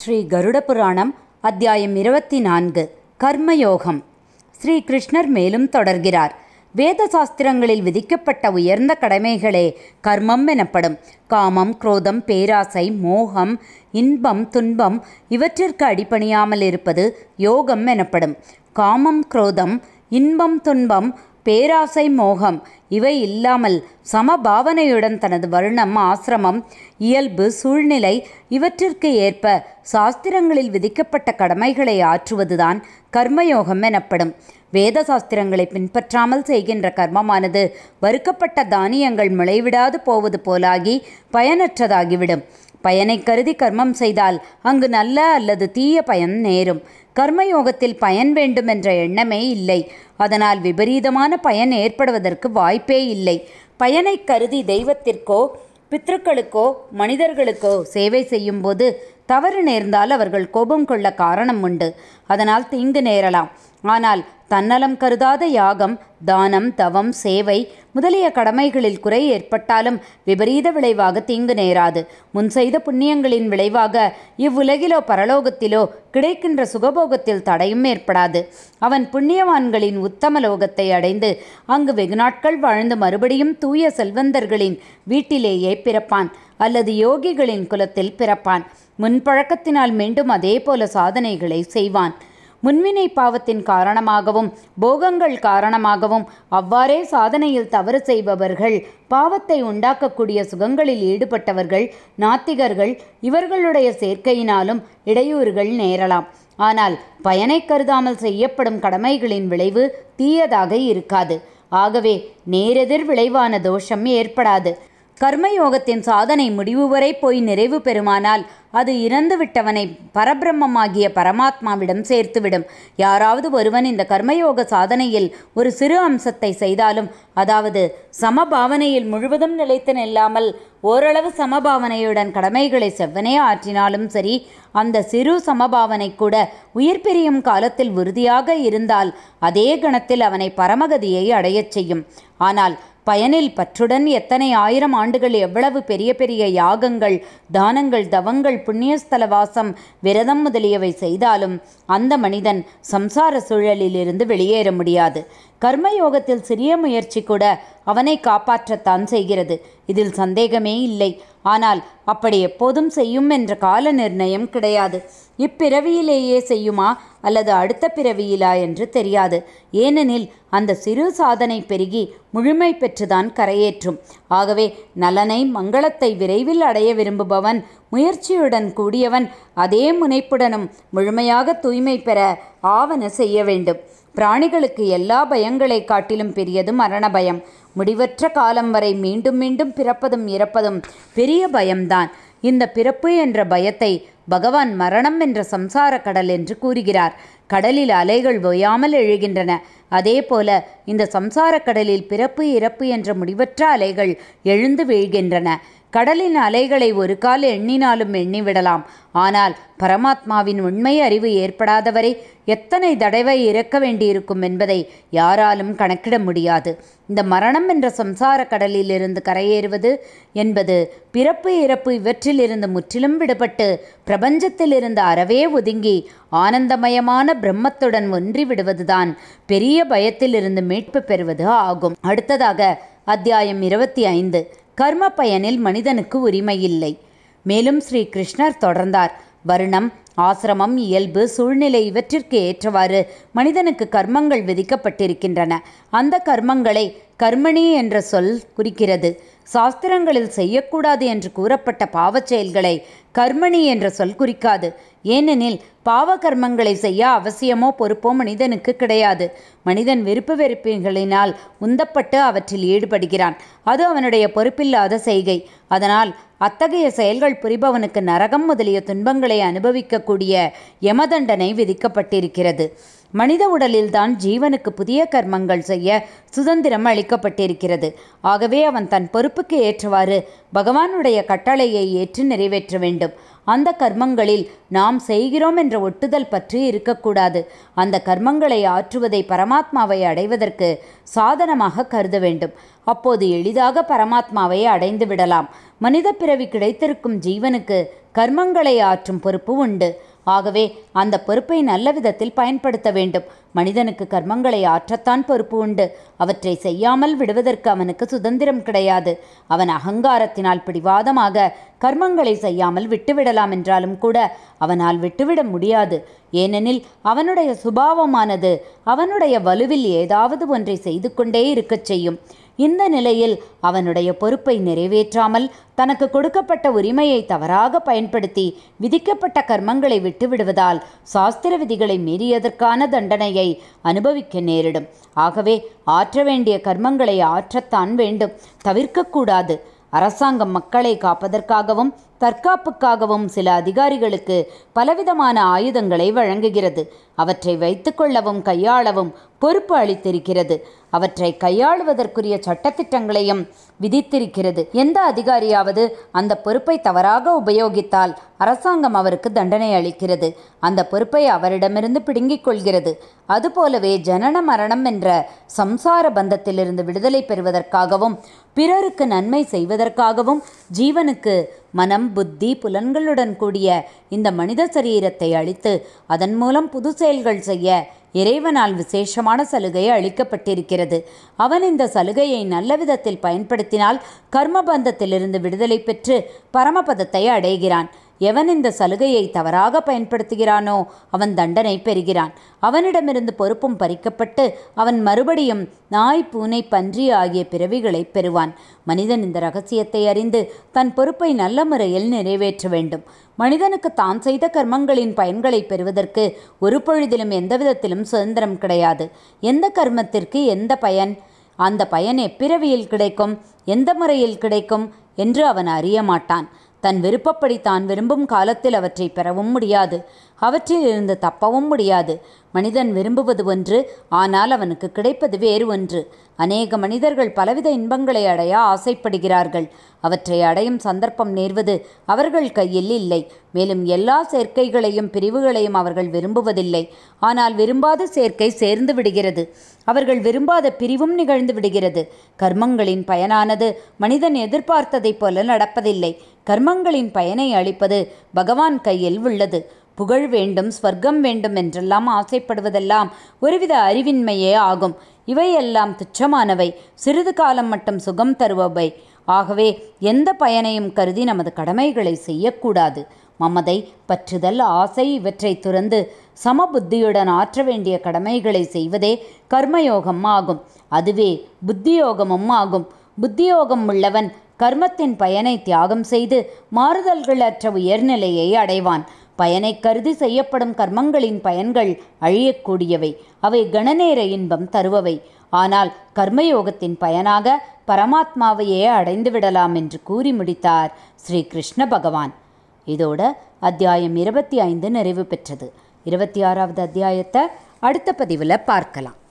ஸ்ரீ கருட புராணம் அத்தியாயம் இருபத்தி நான்கு கர்மயோகம் ஸ்ரீ கிருஷ்ணர் மேலும் தொடர்கிறார் வேத சாஸ்திரங்களில் விதிக்கப்பட்ட உயர்ந்த கடமைகளே கர்மம் எனப்படும் காமம் குரோதம் பேராசை மோகம் இன்பம் துன்பம் இவற்றிற்கு அடிபணியாமல் இருப்பது யோகம் எனப்படும் காமம் குரோதம் இன்பம் துன்பம் பேராசை மோகம் இவை இல்லாமல் சமபாவனையுடன் தனது வருணம் ஆசிரமம் இயல்பு சூழ்நிலை இவற்றிற்கு ஏற்ப சாஸ்திரங்களில் விதிக்கப்பட்ட கடமைகளை ஆற்றுவதுதான் கர்மயோகம் எனப்படும் வேத சாஸ்திரங்களை பின்பற்றாமல் செய்கின்ற கர்மமானது வறுக்கப்பட்ட தானியங்கள் முளைவிடாது போவது போலாகி பயனற்றதாகிவிடும் பயனை கருதி கர்மம் செய்தால் அங்கு நல்ல அல்லது தீய பயன் நேரும் கர்மயோகத்தில் பயன் வேண்டும் என்ற எண்ணமே இல்லை அதனால் விபரீதமான பயன் ஏற்படுவதற்கு வாய்ப்பே இல்லை பயனை கருதி தெய்வத்திற்கோ பித்ருக்களுக்கோ மனிதர்களுக்கோ சேவை செய்யும்போது தவறு நேர்ந்தால் அவர்கள் கோபம் கொள்ள காரணம் உண்டு அதனால் தீங்கு நேரலாம் ஆனால் தன்னலம் கருதாத யாகம் தானம் தவம் சேவை முதலிய கடமைகளில் குறை ஏற்பட்டாலும் விபரீத விளைவாக தீங்கு நேராது முன் செய்த புண்ணியங்களின் விளைவாக இவ்வுலகிலோ பரலோகத்திலோ கிடைக்கின்ற சுகபோகத்தில் தடையும் ஏற்படாது அவன் புண்ணியவான்களின் உத்தம லோகத்தை அடைந்து அங்கு வெகு நாட்கள் வாழ்ந்து மறுபடியும் தூய செல்வந்தர்களின் வீட்டிலேயே பிறப்பான் அல்லது யோகிகளின் குலத்தில் பிறப்பான் முன்பழக்கத்தினால் மீண்டும் அதே போல சாதனைகளை செய்வான் முன்வினை பாவத்தின் காரணமாகவும் போகங்கள் காரணமாகவும் அவ்வாறே சாதனையில் தவறு செய்பவர்கள் பாவத்தை உண்டாக்கக்கூடிய சுகங்களில் ஈடுபட்டவர்கள் நாத்திகர்கள் இவர்களுடைய சேர்க்கையினாலும் இடையூறுகள் நேரலாம் ஆனால் பயனை கருதாமல் செய்யப்படும் கடமைகளின் விளைவு தீயதாக இருக்காது ஆகவே நேரெதிர் விளைவான தோஷம் ஏற்படாது கர்மயோகத்தின் சாதனை முடிவு வரை போய் நிறைவு பெறுமானால் அது இறந்துவிட்டவனை பரபிரம்மமாகிய பரமாத்மாவிடம் சேர்த்துவிடும் யாராவது ஒருவன் இந்த கர்மயோக சாதனையில் ஒரு சிறு அம்சத்தை செய்தாலும் அதாவது சமபாவனையில் முழுவதும் நிலைத்து நில்லாமல் ஓரளவு சமபாவனையுடன் கடமைகளை செவ்வனே ஆற்றினாலும் சரி அந்த சிறு சமபாவனை கூட உயிர் பிரியும் காலத்தில் உறுதியாக இருந்தால் அதே கணத்தில் அவனை பரமகதியை அடையச் செய்யும் ஆனால் பயனில் பற்றுடன் எத்தனை ஆயிரம் ஆண்டுகள் எவ்வளவு பெரிய பெரிய யாகங்கள் தானங்கள் தவங்கள் புண்ணியஸ்தல வாசம் விரதம் முதலியவை செய்தாலும் அந்த மனிதன் சம்சார சூழலிலிருந்து வெளியேற முடியாது கர்மயோகத்தில் சிறிய முயற்சி கூட அவனை காப்பாற்றத்தான் செய்கிறது இதில் சந்தேகமே இல்லை ஆனால் அப்படி எப்போதும் செய்யும் என்ற கால நிர்ணயம் கிடையாது இப்பிறவியிலேயே செய்யுமா அல்லது அடுத்த பிறவியிலா என்று தெரியாது ஏனெனில் அந்த சிறு சாதனை பெருகி முழுமை பெற்றுதான் கரையேற்றும் ஆகவே நலனை மங்களத்தை விரைவில் அடைய விரும்புபவன் முயற்சியுடன் கூடியவன் அதே முனைப்புடனும் முழுமையாக தூய்மை பெற ஆவன செய்ய வேண்டும் பிராணிகளுக்கு எல்லா பயங்களை காட்டிலும் பெரியது மரண பயம் முடிவற்ற காலம் வரை மீண்டும் மீண்டும் பிறப்பதும் இறப்பதும் பெரிய பயம்தான் இந்த பிறப்பு என்ற பயத்தை பகவான் மரணம் என்ற சம்சார கடல் என்று கூறுகிறார் கடலில் அலைகள் ஓயாமல் எழுகின்றன அதே போல இந்த சம்சார கடலில் பிறப்பு இறப்பு என்ற முடிவற்ற அலைகள் எழுந்து வீழ்கின்றன கடலின் அலைகளை ஒரு கால் எண்ணினாலும் எண்ணிவிடலாம் ஆனால் பரமாத்மாவின் உண்மை அறிவு ஏற்படாதவரை எத்தனை தடவை இறக்க வேண்டியிருக்கும் என்பதை யாராலும் கணக்கிட முடியாது இந்த மரணம் என்ற சம்சார கடலிலிருந்து கரையேறுவது என்பது பிறப்பு இறப்பு இவற்றிலிருந்து முற்றிலும் விடுபட்டு பிரபஞ்சத்திலிருந்து அறவே ஒதுங்கி ஆனந்தமயமான பிரம்மத்துடன் ஒன்றி விடுவதுதான் பெரிய பயத்திலிருந்து மீட்பு பெறுவது ஆகும் அடுத்ததாக அத்தியாயம் இருபத்தி ஐந்து கர்ம பயனில் மனிதனுக்கு உரிமை இல்லை மேலும் ஸ்ரீ கிருஷ்ணர் தொடர்ந்தார் வருணம் ஆசிரமம் இயல்பு சூழ்நிலை இவற்றிற்கு ஏற்றவாறு மனிதனுக்கு கர்மங்கள் விதிக்கப்பட்டிருக்கின்றன அந்த கர்மங்களை கர்மணி என்ற சொல் குறிக்கிறது சாஸ்திரங்களில் செய்யக்கூடாது என்று கூறப்பட்ட பாவச் செயல்களை கர்மணி என்ற சொல் குறிக்காது ஏனெனில் பாவ கர்மங்களை செய்ய அவசியமோ பொறுப்போ மனிதனுக்கு கிடையாது மனிதன் விருப்பு வெறுப்புகளினால் உந்தப்பட்டு அவற்றில் ஈடுபடுகிறான் அது அவனுடைய பொறுப்பில்லாத செய்கை அதனால் அத்தகைய செயல்கள் புரிபவனுக்கு நரகம் முதலிய துன்பங்களை அனுபவிக்கக்கூடிய யமதண்டனை விதிக்கப்பட்டிருக்கிறது மனித உடலில்தான் ஜீவனுக்கு புதிய கர்மங்கள் செய்ய சுதந்திரம் அளிக்கப்பட்டிருக்கிறது ஆகவே அவன் தன் பொறுப்புக்கு ஏற்றவாறு பகவானுடைய கட்டளையை ஏற்று நிறைவேற்ற வேண்டும் அந்த கர்மங்களில் நாம் செய்கிறோம் என்ற ஒட்டுதல் பற்றி இருக்கக்கூடாது அந்த கர்மங்களை ஆற்றுவதை பரமாத்மாவை அடைவதற்கு சாதனமாக கருத வேண்டும் அப்போது எளிதாக பரமாத்மாவை அடைந்து விடலாம் மனித பிறவி கிடைத்திருக்கும் ஜீவனுக்கு கர்மங்களை ஆற்றும் பொறுப்பு உண்டு ஆகவே அந்த பொறுப்பை நல்ல விதத்தில் பயன்படுத்த வேண்டும் மனிதனுக்கு கர்மங்களை ஆற்றத்தான் பொறுப்பு உண்டு அவற்றை செய்யாமல் விடுவதற்கு அவனுக்கு சுதந்திரம் கிடையாது அவன் அகங்காரத்தினால் பிடிவாதமாக கர்மங்களை செய்யாமல் விட்டுவிடலாம் என்றாலும் கூட அவனால் விட்டுவிட முடியாது ஏனெனில் அவனுடைய சுபாவமானது அவனுடைய வலுவில் ஏதாவது ஒன்றை செய்து கொண்டே இருக்கச் செய்யும் இந்த நிலையில் அவனுடைய பொறுப்பை நிறைவேற்றாமல் தனக்கு கொடுக்கப்பட்ட உரிமையை தவறாக பயன்படுத்தி விதிக்கப்பட்ட கர்மங்களை விட்டுவிடுவதால் சாஸ்திர விதிகளை மீறியதற்கான தண்டனையை அனுபவிக்க நேரிடும் ஆகவே ஆற்ற வேண்டிய கர்மங்களை ஆற்றத்தான் வேண்டும் தவிர்க்கக்கூடாது அரசாங்கம் மக்களை காப்பதற்காகவும் தற்காப்புக்காகவும் சில அதிகாரிகளுக்கு பலவிதமான ஆயுதங்களை வழங்குகிறது அவற்றை வைத்துக்கொள்ளவும் கையாளவும் பொறுப்பு அளித்திருக்கிறது அவற்றை கையாளுவதற்குரிய சட்டத்திட்டங்களையும் விதித்திருக்கிறது எந்த அதிகாரியாவது அந்த பொறுப்பை தவறாக உபயோகித்தால் அரசாங்கம் அவருக்கு தண்டனை அளிக்கிறது அந்த பொறுப்பை அவரிடமிருந்து பிடுங்கிக் கொள்கிறது அதுபோலவே ஜனன மரணம் என்ற சம்சார பந்தத்திலிருந்து விடுதலை பெறுவதற்காகவும் பிறருக்கு நன்மை செய்வதற்காகவும் ஜீவனுக்கு மனம் புத்தி புலன்களுடன் கூடிய இந்த மனித சரீரத்தை அளித்து அதன் மூலம் புது செயல்கள் செய்ய இறைவனால் விசேஷமான சலுகை அளிக்கப்பட்டிருக்கிறது அவன் இந்த சலுகையை நல்ல விதத்தில் பயன்படுத்தினால் கர்மபந்தத்திலிருந்து விடுதலை பெற்று பரமபதத்தை அடைகிறான் எவன் இந்த சலுகையை தவறாக பயன்படுத்துகிறானோ அவன் தண்டனை பெறுகிறான் அவனிடமிருந்து பொறுப்பும் பறிக்கப்பட்டு அவன் மறுபடியும் நாய் பூனை பன்றி ஆகிய பிறவிகளை பெறுவான் மனிதன் இந்த ரகசியத்தை அறிந்து தன் பொறுப்பை நல்ல முறையில் நிறைவேற்ற வேண்டும் மனிதனுக்கு தான் செய்த கர்மங்களின் பயன்களை பெறுவதற்கு ஒரு பொழுதிலும் எந்த விதத்திலும் சுதந்திரம் கிடையாது எந்த கர்மத்திற்கு எந்த பயன் அந்த பயன் எப்பிறவியில் கிடைக்கும் எந்த முறையில் கிடைக்கும் என்று அவன் அறிய மாட்டான் தன் விருப்பப்படி தான் விரும்பும் காலத்தில் அவற்றை பெறவும் முடியாது அவற்றில் இருந்து தப்பவும் முடியாது மனிதன் விரும்புவது ஒன்று ஆனால் அவனுக்கு கிடைப்பது வேறு ஒன்று அநேக மனிதர்கள் பலவித இன்பங்களை அடைய ஆசைப்படுகிறார்கள் அவற்றை அடையும் சந்தர்ப்பம் நேர்வது அவர்கள் கையில் இல்லை மேலும் எல்லா சேர்க்கைகளையும் பிரிவுகளையும் அவர்கள் விரும்புவதில்லை ஆனால் விரும்பாத சேர்க்கை சேர்ந்து விடுகிறது அவர்கள் விரும்பாத பிரிவும் நிகழ்ந்து விடுகிறது கர்மங்களின் பயனானது மனிதன் எதிர்பார்த்ததைப் போல நடப்பதில்லை கர்மங்களின் பயனை அளிப்பது பகவான் கையில் உள்ளது புகழ் வேண்டும் ஸ்வர்க்கம் வேண்டும் என்றெல்லாம் ஆசைப்படுவதெல்லாம் ஒருவித அறிவின்மையே ஆகும் இவையெல்லாம் துச்சமானவை சிறிது காலம் மட்டும் சுகம் தருபவை ஆகவே எந்த பயனையும் கருதி நமது கடமைகளை செய்யக்கூடாது மமதை பற்றுதல் ஆசை இவற்றை துறந்து சமபுத்தியுடன் ஆற்ற வேண்டிய கடமைகளை செய்வதே கர்மயோகம் ஆகும் அதுவே புத்தியோகமும் ஆகும் புத்தியோகம் உள்ளவன் கர்மத்தின் பயனை தியாகம் செய்து மாறுதல்களற்ற உயர்நிலையை அடைவான் பயனை கருதி செய்யப்படும் கர்மங்களின் பயன்கள் அழியக்கூடியவை அவை கணநேர இன்பம் தருபவை ஆனால் கர்மயோகத்தின் பயனாக பரமாத்மாவையே அடைந்து விடலாம் என்று கூறி முடித்தார் ஸ்ரீ கிருஷ்ண பகவான் இதோட அத்தியாயம் இருபத்தி ஐந்து நிறைவு பெற்றது இருபத்தி ஆறாவது அத்தியாயத்தை அடுத்த பதிவில் பார்க்கலாம்